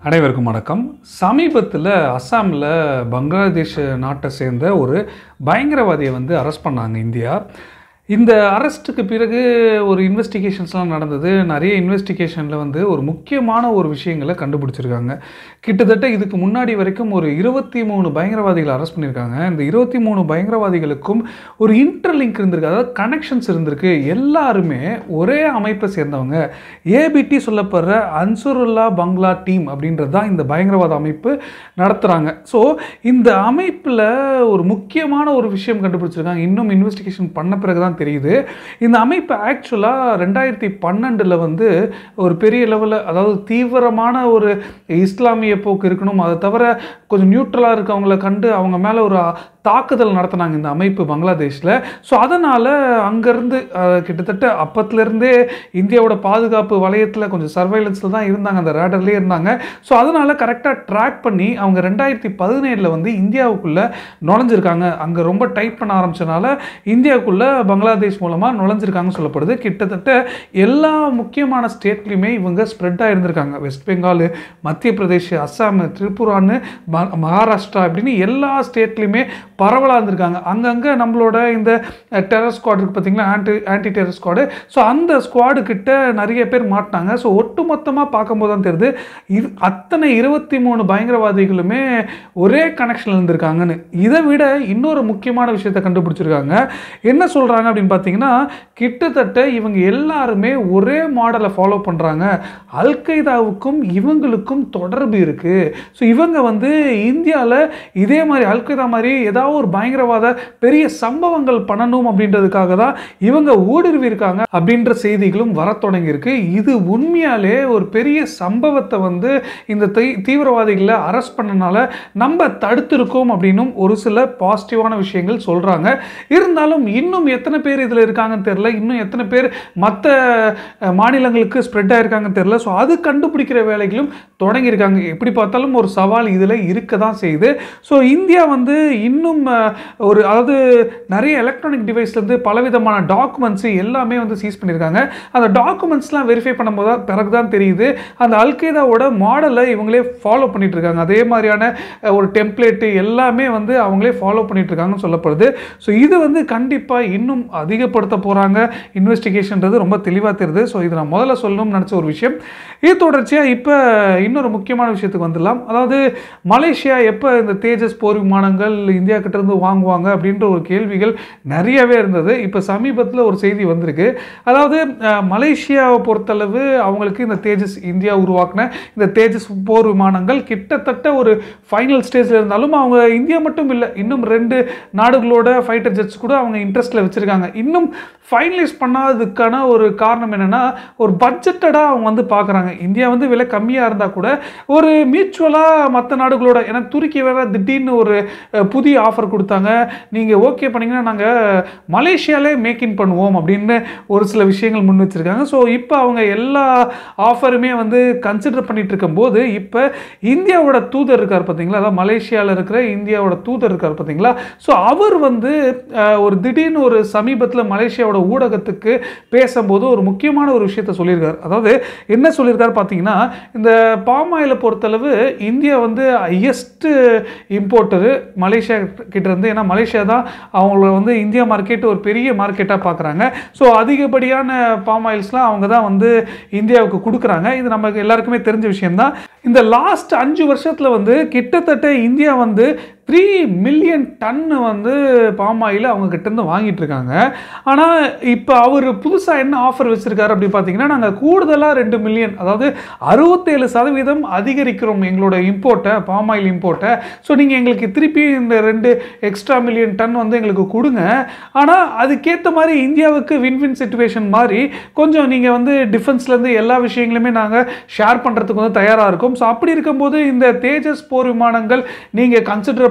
அனைவருக்கும் வணக்கம் சமீபத்தில் அஸ்ஸாமில் பங்களாதேஷ் நாட்டை சேர்ந்த ஒரு பயங்கரவாதியை வந்து அரெஸ்ட் பண்ணாங்க இந்தியா இந்த அரெஸ்ட்டுக்கு பிறகு ஒரு இன்வெஸ்டிகேஷன்ஸ்லாம் நடந்தது நிறைய இன்வெஸ்டிகேஷனில் வந்து ஒரு முக்கியமான ஒரு விஷயங்களை கண்டுபிடிச்சிருக்காங்க கிட்டத்தட்ட இதுக்கு முன்னாடி வரைக்கும் ஒரு இருபத்தி மூணு பயங்கரவாதிகளை அரெஸ்ட் பண்ணியிருக்காங்க இந்த இருபத்தி மூணு பயங்கரவாதிகளுக்கும் ஒரு இன்டர்லிங்க் இருந்திருக்கு அதாவது கனெக்ஷன்ஸ் இருந்திருக்கு எல்லாருமே ஒரே அமைப்பை சேர்ந்தவங்க ஏபிடி சொல்லப்படுற அன்சுருல்லா பங்களா டீம் அப்படின்றது தான் இந்த பயங்கரவாத அமைப்பு நடத்துகிறாங்க ஸோ இந்த அமைப்பில் ஒரு முக்கியமான ஒரு விஷயம் கண்டுபிடிச்சிருக்காங்க இன்னும் இன்வெஸ்டிகேஷன் பண்ண பிறகு தான் தெரியுது இந்த அமைப்பு ஆக்சுவலாக ரெண்டாயிரத்தி பன்னெண்டில் வந்து ஒரு பெரிய லெவலில் அதாவது தீவிரமான ஒரு இஸ்லாமிய போக்கு இருக்கணும் அதை தவிர கொஞ்சம் நியூட்ரலாக இருக்கவங்கள கண்டு அவங்க மேலே ஒரு தாக்குதல் நடத்தினாங்க இந்த அமைப்பு பங்களாதேஷில் ஸோ அதனால் அங்கேருந்து கிட்டத்தட்ட அப்பத்துலேருந்தே இந்தியாவோட பாதுகாப்பு வலயத்தில் கொஞ்சம் சர்வைலன்ஸில் தான் இருந்தாங்க அந்த ரேடர்லேயே இருந்தாங்க ஸோ அதனால் கரெக்டாக ட்ராக் பண்ணி அவங்க ரெண்டாயிரத்தி பதினேழில் வந்து இந்தியாவுக்குள்ளே நுழைஞ்சிருக்காங்க அங்கே ரொம்ப டைட் பண்ண ஆரம்பிச்சனால இந்தியாவுக்குள்ளே பங்களாதேஷ் மூலமாக நுழைஞ்சிருக்காங்கன்னு சொல்லப்படுது கிட்டத்தட்ட எல்லா முக்கியமான ஸ்டேட்லேயுமே இவங்க ஸ்ப்ரெட் ஆகிருந்திருக்காங்க வெஸ்ட் பெங்கால் மத்திய பிரதேஷ் அஸ்ஸாம் திரிபுரான்னு ம- மகாராஷ்டிரா அப்படின்னு எல்லா ஸ்டேட்லேயுமே பரவலாக இருந்திருக்காங்க அங்கங்கே நம்மளோட இந்த டெரர் ஸ்குவாட் இருக்குது பார்த்தீங்களா anti anti terror squad so அந்த ஸ்குவாடு கிட்ட நிறைய பேர் மாட்டினாங்க ஸோ ஒட்டுமொத்தமாக பார்க்கும்போது தான் தெரியுது இது அத்தனை இருபத்தி மூணு பயங்கரவாதிகளுமே ஒரே கனெக்ஷனில் இருந்திருக்காங்கன்னு இதை விட இன்னொரு முக்கியமான விஷயத்தை கண்டுபிடிச்சிருக்காங்க என்ன சொல்கிறாங்க அப்படின்னு பார்த்தீங்கன்னா கிட்டத்தட்ட இவங்க எல்லாருமே ஒரே மாடலை ஃபாலோ பண்ணுறாங்க அல்கைதாவுக்கும் இவங்களுக்கும் தொடர்பு இருக்குது ஸோ இவங்க வந்து இந்தியாவில் இதே மாதிரி அல்கைதா மாதிரி ஏதாவது ஒரு பயங்கரவாத பெரிய சம்பவங்கள் பண்ணணும் அப்படின்றதுக்காக தான் இவங்க ஊடுருவி இருக்காங்க அப்படின்ற செய்திகளும் வர தொடங்கியிருக்கு இது உண்மையாலே ஒரு பெரிய சம்பவத்தை வந்து இந்த தீ- தீவிரவாதிகளை அரெஸ்ட் பண்ணனால நம்ம தடுத்திருக்கோம் அப்படின்னும் ஒரு சில பாசிட்டிவான விஷயங்கள் சொல்கிறாங்க இருந்தாலும் இன்னும் எத்தனை பேர் இதில் இருக்காங்கன்னு தெரியல இன்னும் எத்தனை பேர் மற்ற மாநிலங்களுக்கு ஸ்ப்ரெட் ஆயிருக்காங்கன்னு தெரியல ஸோ அது கண்டுபிடிக்கிற வேலைகளும் தொடங்கியிருக்காங்க எப்படி பார்த்தாலும் ஒரு சவால் இதில் இருக்க தான் செய்யுது ஸோ இந்தியா வந்து இன்னும் அஹ், ஒரு அதாவது நிறைய எலக்ட்ரானிக் டிவைஸ்லேருந்து பலவிதமான டாக்குமெண்ட்ஸு எல்லாமே வந்து சீஸ் பண்ணியிருக்காங்க அந்த டாக்குமெண்ட்ஸ்லாம் வெரிஃபை பண்ணும்போது தான் பிறகு தான் தெரியுது அந்த அல்கைதாவோட மாடலை இவங்களே ஃபாலோ பண்ணிட்டு இருக்காங்க அதே மாதிரியான அஹ், ஒரு டெம்ப்ளேட்டு எல்லாமே வந்து அவங்களே ஃபாலோ பண்ணிட்டு இருக்காங்கன்னு சொல்லப்படுது ஸோ இது வந்து கண்டிப்பாக இன்னும் அதிகப்படுத்த போகிறாங்க இன்வெஸ்டிகேஷன்றது ரொம்ப தெளிவாக தெரியுது ஸோ இது நான் முதல்ல சொல்லணும்னு நினச்ச ஒரு விஷயம் இது தொடர்ச்சியாக இப்போ இன்னொரு முக்கியமான விஷயத்துக்கு வந்துடலாம் அதாவது மலேசியா எப்போ இந்த தேஜஸ் போர் விமானங்கள் இந்தியா கிட்ட இருந்து வாங்குவாங்க அப்படின்ற ஒரு கேள்விகள் நிறையவே இருந்தது இப்போ சமீபத்தில் ஒரு செய்தி வந்திருக்கு அதாவது அஹ், மலேசியாவை பொறுத்தளவு அவங்களுக்கு இந்த தேஜஸ் இந்தியா உருவாக்கின இந்த தேஜஸ் போர் விமானங்கள் கிட்டத்தட்ட ஒரு ஃபைனல் ஸ்டேஜில் இருந்தாலும் அவங்க இந்தியா மட்டும் இல்லை இன்னும் ரெண்டு நாடுகளோட ஃபைட்டர் ஜெட்ஸ் கூட அவங்க இன்ட்ரெஸ்ட்டில் வச்சுருக்காங்க இன்னும் ஃபைனலைஸ் பண்ணாததுக்கான ஒரு காரணம் என்னென்னா ஒரு பட்ஜெட்டடாக அவங்க வந்து பார்க்குறாங்க இந்தியா வந்து விலை கம்மியாக இருந்தால் கூட ஒரு மியூச்சுவலாக மற்ற நாடுகளோட ஏன்னா துருக்கி வேற திடீர்னு ஒரு அஹ், புதிய ஆஃபர் கொடுத்தாங்க நீங்கள் ஓகே பண்ணீங்கன்னா நாங்கள் மலேசியாலே மேக் இன் பண்ணுவோம் அப்படின்னு ஒரு சில விஷயங்கள் முன் வச்சுருக்காங்க ஸோ இப்போ அவங்க எல்லா ஆஃபருமே வந்து கன்சிடர் பண்ணிட்டு இருக்கும்போது இப்போ இந்தியாவோட தூதர் இருக்கார் பார்த்தீங்களா அதாவது மலேசியாவில் இருக்கிற இந்தியாவோட தூதர் இருக்கார் பார்த்தீங்களா ஸோ அவர் வந்து அஹ், ஒரு திடீர்னு ஒரு சமீபத்தில் மலேசியாவோட ஊடகத்துக்கு பேசும்போது ஒரு முக்கியமான ஒரு விஷயத்த சொல்லியிருக்காரு அதாவது என்ன சொல்லியிருக்காரு பார்த்தீங்கன்னா இந்த பாம் ஆயிலை பொறுத்தளவு இந்தியா வந்து ஹையஸ்ட் இம்போர்ட்டரு மலேசியா கிட்ட இருந்து ஏன்னா மலேசியா தான் அவங்கள வந்து இந்தியா மார்க்கெட் ஒரு பெரிய மார்க்கெட்டாக பார்க்குறாங்க ஸோ அதிகப்படியான பாம் ஆயில்ஸ்லாம் அவங்க தான் வந்து இந்தியாவுக்கு கொடுக்குறாங்க இது நமக்கு எல்லாருக்குமே தெரிஞ்ச விஷயம்தான் இந்த லாஸ்ட் அஞ்சு வருஷத்தில் வந்து கிட்டத்தட்ட இந்தியா வந்து த்ரீ மில்லியன் டன்னு வந்து பாம் ஆயில் அவங்க கிட்டேருந்து வாங்கிட்டு இருக்காங்க ஆனால் இப்போ அவர் புதுசாக என்ன ஆஃபர் வச்சுருக்காரு அப்படி பார்த்தீங்கன்னா நாங்கள் கூடுதலாக ரெண்டு மில்லியன் அதாவது அறுபத்தேழு சதவீதம் அதிகரிக்கிறோம் எங்களோட இம்போர்ட்டை பாம் ஆயில் இம்போர்ட்டை ஸோ நீங்கள் எங்களுக்கு திருப்பி இந்த ரெண்டு எக்ஸ்ட்ரா மில்லியன் டன் வந்து எங்களுக்கு கொடுங்க ஆனால் அதுக்கேற்ற மாதிரி இந்தியாவுக்கு வின் வின் சுச்சுவேஷன் மாதிரி கொஞ்சம் நீங்கள் வந்து டிஃபென்ஸ்லேருந்து எல்லா விஷயங்களுமே நாங்கள் ஷேர் பண்ணுறதுக்கு வந்து தயாராக இருக்கும் ஸோ அப்படி இருக்கும்போது இந்த தேஜஸ் போர் விமானங்கள் நீங்கள் கன்சிடர்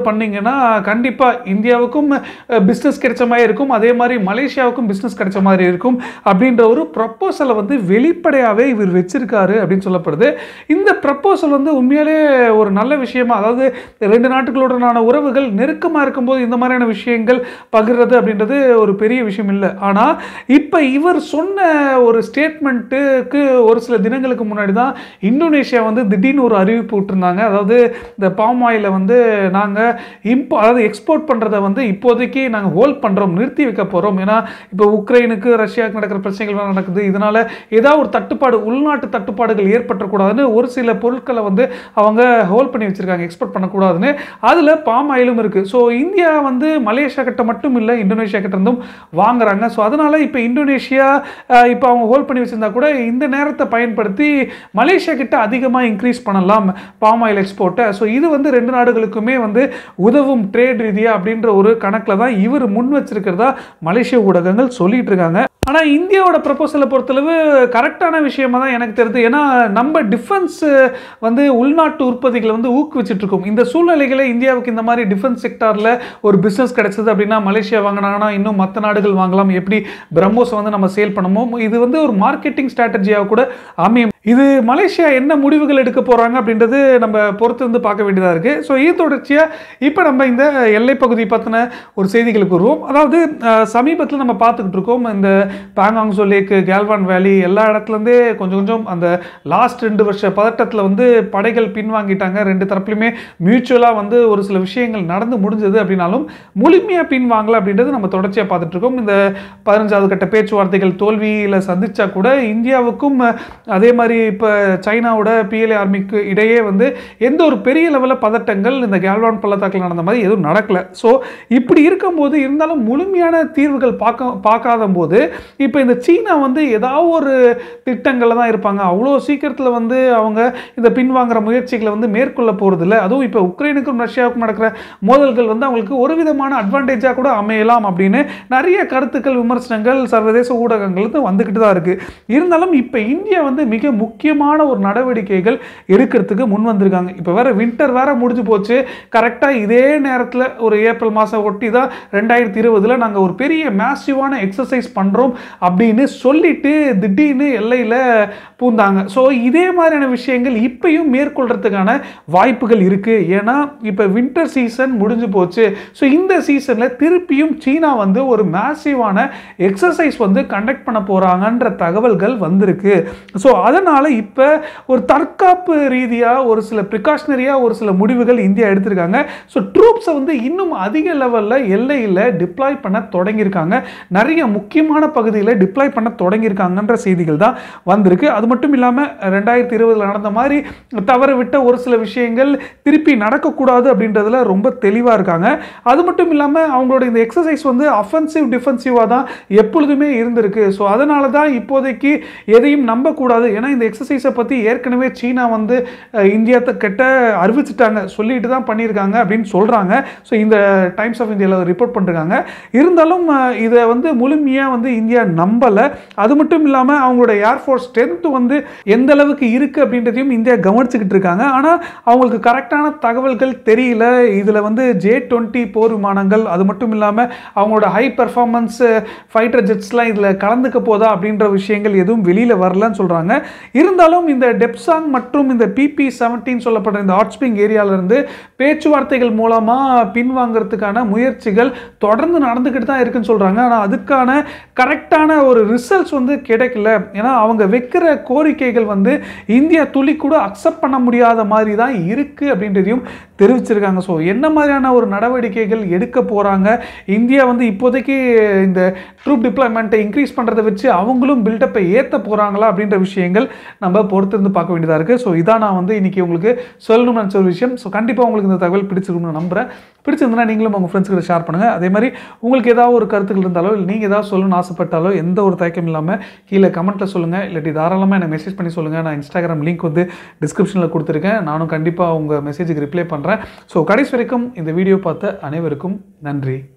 பண்ணீங்கன்னா கண்டிப்பாக இந்தியாவுக்கும் பிஸ்னஸ் கிடைச்ச மாதிரி இருக்கும் அதே மாதிரி மலேசியாவுக்கும் பிஸ்னஸ் கிடைச்ச மாதிரி இருக்கும் அப்படின்ற ஒரு ப்ரப்போசலை வந்து வெளிப்படையாகவே இவர் வச்சிருக்காரு அப்படின்னு சொல்லப்படுது இந்த ப்ரப்போசல் வந்து உண்மையிலே ஒரு நல்ல விஷயமா அதாவது ரெண்டு நாட்டுகளுடனான உறவுகள் நெருக்கமாக இருக்கும்போது இந்த மாதிரியான விஷயங்கள் பகிர்றது அப்படின்றது ஒரு பெரிய விஷயம் இல்லை ஆனால் இப்போ இவர் சொன்ன ஒரு ஸ்டேட்மெண்ட்டுக்கு ஒரு சில தினங்களுக்கு முன்னாடி தான் இந்தோனேஷியா வந்து திடீர்னு ஒரு அறிவிப்பு விட்டுருந்தாங்க அதாவது இந்த பாம் ஆயிலை வந்து நாங்கள் இம்போ அதாவது எக்ஸ்போர்ட் பண்ணுறதை வந்து இப்போதைக்கு நாங்கள் ஹோல்ட் பண்ணுறோம் நிறுத்தி வைக்க போகிறோம் ஏன்னா இப்போ உக்ரைனுக்கு ரஷ்யாவுக்கு நடக்கிற பிரச்சனைகள் வேற நடக்குது இதனால ஏதாவது ஒரு தட்டுப்பாடு உள்நாட்டு தட்டுப்பாடுகள் ஏற்பட்டக்கூடாதுன்னு ஒரு சில பொருட்களை வந்து அவங்க ஹோல்ட் பண்ணி வச்சிருக்காங்க எக்ஸ்போர்ட் பண்ணக்கூடாதுன்னு அதில் பாம் ஆயிலும் இருக்குது ஸோ இந்தியா வந்து மலேசியா கிட்ட மட்டும் இல்லை இந்தோனேஷியா கிட்ட இருந்தும் வாங்குறாங்க ஸோ அதனால இப்போ இந்தோனேஷியா அஹ், இப்போ அவங்க ஹோல்ட் பண்ணி வச்சிருந்தா கூட இந்த நேரத்தை பயன்படுத்தி மலேசியா கிட்ட அதிகமாக இன்க்ரீஸ் பண்ணலாம் பாம் ஆயில் எக்ஸ்போர்ட்டை ஸோ இது வந்து ரெண்டு நாடுகளுக்குமே வந்து உதவும் ட்ரேட் ரீதியாக அப்படின்ற ஒரு கணக்கில் தான் இவர் முன் வச்சிருக்கிறதா மலேசிய ஊடகங்கள் சொல்லிட்டு இருக்காங்க ஆனால் இந்தியாவோட ப்ரப்போசலை பொறுத்தளவு கரெக்டான விஷயமா தான் எனக்கு தெரியுது ஏன்னா நம்ம டிஃபென்ஸ் வந்து உள்நாட்டு உற்பத்திகளை வந்து ஊக்குவிச்சிட்டு இருக்கோம் இந்த சூழ்நிலைகளை இந்தியாவுக்கு இந்த மாதிரி டிஃபென்ஸ் செக்டாரில் ஒரு பிஸ்னஸ் கிடைச்சது அப்படின்னா மலேசியா வாங்கினாங்கன்னா இன்னும் மற்ற நாடுகள் வாங்கலாம் எப்படி பிரம்மோஸை வந்து நம்ம சேல் பண்ணுமோ இது வந்து ஒரு மார்க்கெட்டிங் ஸ்ட்ராட்டஜியாக கூட அமையும் இது மலேசியா என்ன முடிவுகள் எடுக்க போகிறாங்க அப்படின்றது நம்ம பொறுத்து வந்து பார்க்க வேண்டியதாக இருக்குது ஸோ இது தொடர்ச்சியாக இப்போ நம்ம இந்த எல்லை பகுதி பற்றின ஒரு செய்திகளுக்கு வருவோம் அதாவது சமீபத்தில் நம்ம பார்த்துக்கிட்டு இருக்கோம் இந்த பேங்காங்ஸோ லேக்கு கேல்வான் வேலி எல்லா இடத்துலேருந்தே கொஞ்சம் கொஞ்சம் அந்த லாஸ்ட் ரெண்டு வருஷ பதட்டத்தில் வந்து படைகள் பின்வாங்கிட்டாங்க ரெண்டு தரப்புலையுமே மியூச்சுவலாக வந்து ஒரு சில விஷயங்கள் நடந்து முடிஞ்சது அப்படின்னாலும் முழுமையாக பின்வாங்கல அப்படின்றது நம்ம தொடர்ச்சியாக பார்த்துட்டு இருக்கோம் இந்த பதினஞ்சாவது கட்ட பேச்சுவார்த்தைகள் தோல்வியில் சந்திச்சா கூட இந்தியாவுக்கும் அஹ், அதே மாதிரி இப்போ சைனாவோட பிஎல்ஏ ஆர்மிக்கு இடையே வந்து எந்த ஒரு பெரிய லெவலில் பதட்டங்கள் இந்த கேல்வான் பள்ளத்தாக்கில் நடந்த மாதிரி எதுவும் நடக்கல ஸோ இப்படி இருக்கும்போது இருந்தாலும் முழுமையான தீர்வுகள் பார்க்க பார்க்காத போது இப்போ இந்த சீனா வந்து ஏதாவது ஒரு திட்டங்களில் தான் இருப்பாங்க அவ்வளோ சீக்கிரத்தில் வந்து அவங்க இந்த பின்வாங்குற முயற்சிகளை வந்து மேற்கொள்ள போகிறதில்ல அதுவும் இப்போ உக்ரைனுக்கும் ரஷ்யாவுக்கும் நடக்கிற மோதல்கள் வந்து அவங்களுக்கு ஒரு விதமான அட்வான்டேஜாக கூட அமையலாம் அப்படின்னு நிறைய கருத்துக்கள் விமர்சனங்கள் சர்வதேச ஊடகங்கள் வந்து வந்துக்கிட்டு தான் இருக்குது இருந்தாலும் இப்போ இந்தியா வந்து மிக முக்கியமான ஒரு நடவடிக்கைகள் எடுக்கிறதுக்கு முன் வந்திருக்காங்க இப்போ வேற வின்டர் வேற முடிஞ்சு போச்சு கரெக்டாக இதே நேரத்தில் ஒரு ஏப்ரல் மாதம் ஒட்டி தான் ரெண்டாயிரத்தி இருபதில் நாங்கள் ஒரு பெரிய மேசிவான எக்ஸசைஸ் பண்ணுறோம் அப்படின்னு சொல்லிட்டு திடீர்னு எல்லையில் பூந்தாங்க ஸோ இதே மாதிரியான விஷயங்கள் இப்பயும் மேற்கொள்றதுக்கான வாய்ப்புகள் இருக்குது ஏன்னா இப்போ வின்டர் சீசன் முடிஞ்சு போச்சு ஸோ இந்த சீசனில் திருப்பியும் சீனா வந்து ஒரு மேசிவான எக்ஸசைஸ் வந்து கண்டக்ட் பண்ண போகிறாங்கன்ற தகவல்கள் வந்திருக்கு ஸோ அதனால் இப்போ ஒரு தற்காப்பு ரீதியாக ஒரு சில ப்ரிகாஷனரியாக ஒரு சில முடிவுகள் இந்தியா எடுத்திருக்காங்க ஸோ ட்ரூப்ஸை வந்து இன்னும் அதிக லெவலில் எல்லையில் டிப்ளாய் பண்ண தொடங்கியிருக்காங்க நிறைய முக்கியமான பகுதியில் டிப்ளாய் பண்ண தொடங்கியிருக்காங்கன்ற செய்திகள் தான் வந்திருக்கு அது மட்டும் இல்லாமல் ரெண்டாயிரத்தி இருபதில் நடந்த மாதிரி தவற விட்ட ஒரு சில விஷயங்கள் திருப்பி நடக்கக்கூடாது அப்படின்றதுல ரொம்ப தெளிவாக இருக்காங்க அது மட்டும் இல்லாமல் அவங்களோட இந்த எக்ஸசைஸ் வந்து அஃபென்சிவ் டிஃபென்சிவாக தான் எப்பொழுதுமே இருந்திருக்கு ஸோ அதனால தான் இப்போதைக்கு எதையும் நம்பக்கூடாது ஏன்னா இந்த எக்ஸசைஸை பற்றி ஏற்கனவே சீனா வந்து அஹ், இந்தியா கிட்ட அறிவிச்சிட்டாங்க சொல்லிட்டு தான் பண்ணியிருக்காங்க அப்படின்னு சொல்கிறாங்க ஸோ இந்த டைம்ஸ் ஆஃப் இந்தியாவில் ரிப்போர்ட் பண்ணிருக்காங்க இருந்தாலும் அஹ், இதை வந்து முழுமையாக வந்து இந்தியா நம்பலை அது மட்டும் இல்லாமல் அவங்களோட ஏர்ஃபோர்ஸ் ஸ்ட்ரென்த் வந்து எந்த அளவுக்கு இருக்குது அப்படின்றதையும் இந்தியா கவனிச்சுக்கிட்டு இருக்காங்க ஆனால் அவங்களுக்கு கரெக்டான தகவல்கள் தெரியல இதில் வந்து ஜே டுவெண்ட்டி போர் விமானங்கள் அது மட்டும் இல்லாமல் அவங்களோட ஹை பெர்ஃபார்மன்ஸ் ஃபைட்டர் ஜெட்ஸ்லாம் இதில் கலந்துக்க போதா அப்படின்ற விஷயங்கள் எதுவும் வெளியில் வரலன்னு சொல்கிறாங்க இருந்தாலும் இந்த டெப்சாங் மற்றும் இந்த பிபி செவன்டீன் சொல்லப்படுற இந்த ஹாட் ஸ்ப்ரிங் ஏரியாவிலேருந்து பேச்சுவார்த்தைகள் மூலமாக பின்வாங்கிறதுக்கான முயற்சிகள் தொடர்ந்து நடந்துக்கிட்டு தான் இருக்குன்னு சொல்கிறாங்க ஆனால் அதுக்கான கரெக்டான ஒரு ரிசல்ட்ஸ் வந்து கிடைக்கல ஏன்னா அவங்க வைக்கிற கோரிக்கைகள் வந்து இந்தியா துளி கூட அக்செப்ட் பண்ண முடியாத மாதிரி தான் இருக்குது அப்படின்றதையும் தெரிவிச்சிருக்காங்க ஸோ என்ன மாதிரியான ஒரு நடவடிக்கைகள் எடுக்க போகிறாங்க இந்தியா வந்து இப்போதைக்கு இந்த ட்ரூப் டிப்ளாய்மெண்ட்டை இன்க்ரீஸ் பண்ணுறதை வச்சு அவங்களும் பில்டப்பை ஏற்ற போகிறாங்களா அப்படின்ற விஷயங்கள் நம்ம பொறுத்திருந்து பார்க்க வேண்டியதாக இருக்குது ஸோ இதான் நான் வந்து இன்றைக்கி உங்களுக்கு சொல்லணும்னு நினச்ச ஒரு விஷயம் ஸோ கண்டிப்பாக உங்களுக்கு இந்த தகவல் பிடிச்சிருக்கும்னு நம்புகிறேன் பிடிச்சிருந்தனா நீங்களும் உங்கள் ஃப்ரெண்ட்ஸ் கிட்ட ஷேர் பண்ணுங்கள் அதே மாதிரி உங்களுக்கு ஏதாவது ஒரு கருத்துக்கள் இருந்தாலோ இல்லை நீங்கள் ஏதாவது சொல்லணும்னு ஆசைப்பட்டாலோ எந்த ஒரு தயக்கம் இல்லாமல் கீழே கமெண்ட்டில் சொல்லுங்கள் இல்லாட்டி தாராளமாக எனக்கு மெசேஜ் பண்ணி சொல்லுங்கள் நான் இன்ஸ்டாகிராம் லிங்க் வந்து டிஸ்கிரிப்ஷனில் கொடுத்துருக்கேன் நானும் கண்டிப்பாக உங்கள் மெசேஜுக்கு ரிப்ளை பண்ணுறேன் ஸோ கடைசி வரைக்கும் இந்த வீடியோ பார்த்த அனைவருக்கும் நன்றி